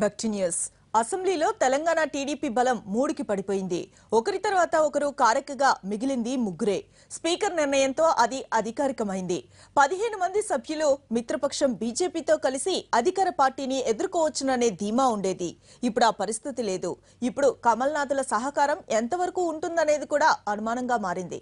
భక్తి న్యూస్ అసెంబ్లీలో తెలంగాణ టీడీపీ బలం మూడుకి పడిపోయింది ఒకరి తర్వాత ఒకరు కారెక్కగా మిగిలింది ముగ్గురే స్పీకర్ నిర్ణయంతో అది అధికారికమైంది పదిహేను మంది సభ్యులు మిత్రపక్షం బీజేపీతో కలిసి అధికార పార్టీని ఎదుర్కోవచ్చుననే ధీమా ఉండేది ఇప్పుడు ఆ పరిస్థితి లేదు ఇప్పుడు కమల్నాథుల సహకారం ఎంతవరకు ఉంటుందనేది కూడా అనుమానంగా మారింది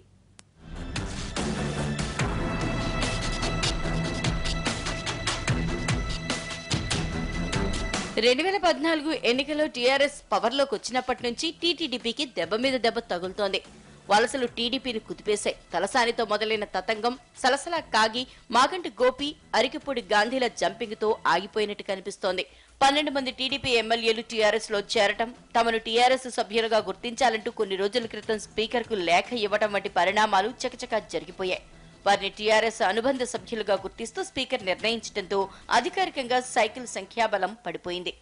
రెండు వేల పద్నాలుగు ఎన్నికల్లో టీఆర్ఎస్ పవర్లోకి వచ్చినప్పటి నుంచి టీటీడీపీకి దెబ్బ మీద దెబ్బ తగులుతోంది వలసలు టీడీపీని కుదిపేశాయి తలసానితో మొదలైన తతంగం సలసలా కాగి మాగంటి గోపి అరికిపూడి గాంధీల జంపింగ్ తో ఆగిపోయినట్టు కనిపిస్తోంది పన్నెండు మంది టీడీపీ ఎమ్మెల్యేలు టీఆర్ఎస్ లో చేరటం తమను టీఆర్ఎస్ సభ్యులుగా గుర్తించాలంటూ కొన్ని రోజుల క్రితం స్పీకర్ కు లేఖ ఇవ్వడం వంటి పరిణామాలు చకచకా జరిగిపోయాయి వారిని టీఆర్ఎస్ అనుబంధ సభ్యులుగా గుర్తిస్తూ స్పీకర్ నిర్ణయించడంతో అధికారికంగా సైకిల్ సంఖ్యాబలం పడిపోయింది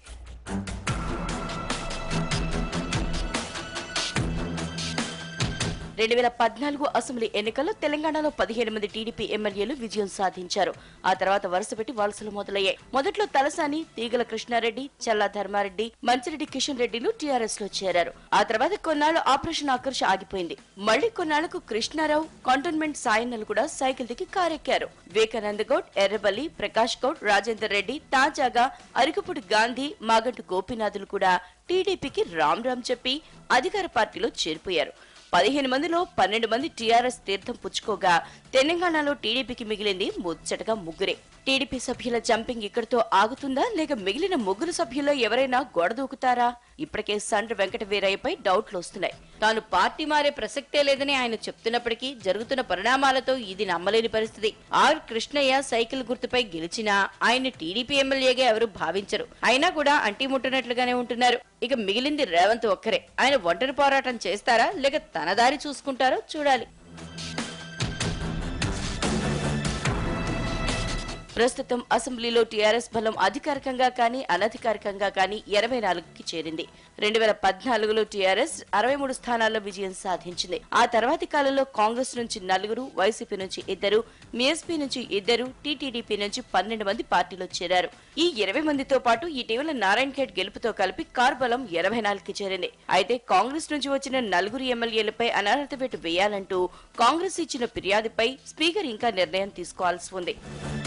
రెండు వేల పద్నాలుగు అసెంబ్లీ ఎన్నికల్లో తెలంగాణలో పదిహేను మంది టీడీపీ ఎమ్మెల్యేలు విజయం సాధించారు ఆ తర్వాత వరుసపెట్టి వలసలు మొదలయ్యాయి మొదట్లో తలసాని తీగల కృష్ణారెడ్డి చల్లా ధర్మారెడ్డి మంచిరెడ్డి కిషన్ రెడ్డిలు టీఆర్ఎస్ లో చేరారు ఆ తర్వాత కొన్నాళ్ళు ఆపరేషన్ ఆకర్ష్ ఆగిపోయింది మళ్లీ కొన్నాళ్లకు కృష్ణారావు కంటోన్మెంట్ సాయన్నలు కూడా సైకిల్ దిగి కారెక్కారు వివేకానంద గౌడ్ ఎర్రబల్లి ప్రకాష్ గౌడ్ రాజేందర్ రెడ్డి తాజాగా అరికపుడి గాంధీ మాగంటు గోపీనాథులు కూడా టీడీపీకి రామ్ రామ్ చెప్పి అధికార పార్టీలో చేరిపోయారు పదిహేను మందిలో పన్నెండు మంది టీఆర్ఎస్ తీర్థం పుచ్చుకోగా తెలంగాణలో టీడీపీకి మిగిలింది ముచ్చటగా ముగ్గురే టీడీపీ సభ్యుల జంపింగ్ ఇక్కడితో ఆగుతుందా లేక మిగిలిన ముగ్గురు సభ్యుల్లో ఎవరైనా గోడ దూకుతారా ఇప్పటికే సండ్ర వెంకట వీరయ్యపై డౌట్లు వస్తున్నాయి తాను పార్టీ మారే ప్రసక్తే లేదని ఆయన చెప్తున్నప్పటికీ జరుగుతున్న పరిణామాలతో ఇది నమ్మలేని పరిస్థితి ఆర్ కృష్ణయ్య సైకిల్ గుర్తుపై గెలిచినా ఆయన టీడీపీ ఎమ్మెల్యేగా ఎవరు భావించరు అయినా కూడా అంటిముట్టినట్లుగానే ఉంటున్నారు ఇక మిగిలింది రేవంత్ ఒక్కరే ఆయన ఒంటరి పోరాటం చేస్తారా లేక తన దారి చూసుకుంటారో చూడాలి ప్రస్తుతం అసెంబ్లీలో టీఆర్ఎస్ బలం అధికారికంగా కానీ అనధికారికంగా కానీ ఎనభై నాలుగుకి చేరింది రెండు వేల పద్నాలుగులో టీఆర్ఎస్ అరవై మూడు స్థానాల్లో విజయం సాధించింది ఆ తర్వాతి కాలంలో కాంగ్రెస్ నుంచి నలుగురు వైసీపీ నుంచి ఇద్దరు మిఎస్పీ నుంచి ఇద్దరు టీటీడీపీ నుంచి పన్నెండు మంది పార్టీలో చేరారు ఈ ఇరవై మందితో పాటు ఇటీవల నారాయణ ఖేడ్ గెలుపుతో కలిపి కార్ బలం ఎనభై నాలుగుకి చేరింది అయితే కాంగ్రెస్ నుంచి వచ్చిన నలుగురు ఎమ్మెల్యేలపై అనర్హత వేటు వేయాలంటూ కాంగ్రెస్ ఇచ్చిన ఫిర్యాదుపై స్పీకర్ ఇంకా నిర్ణయం తీసుకోవాల్సి ఉంది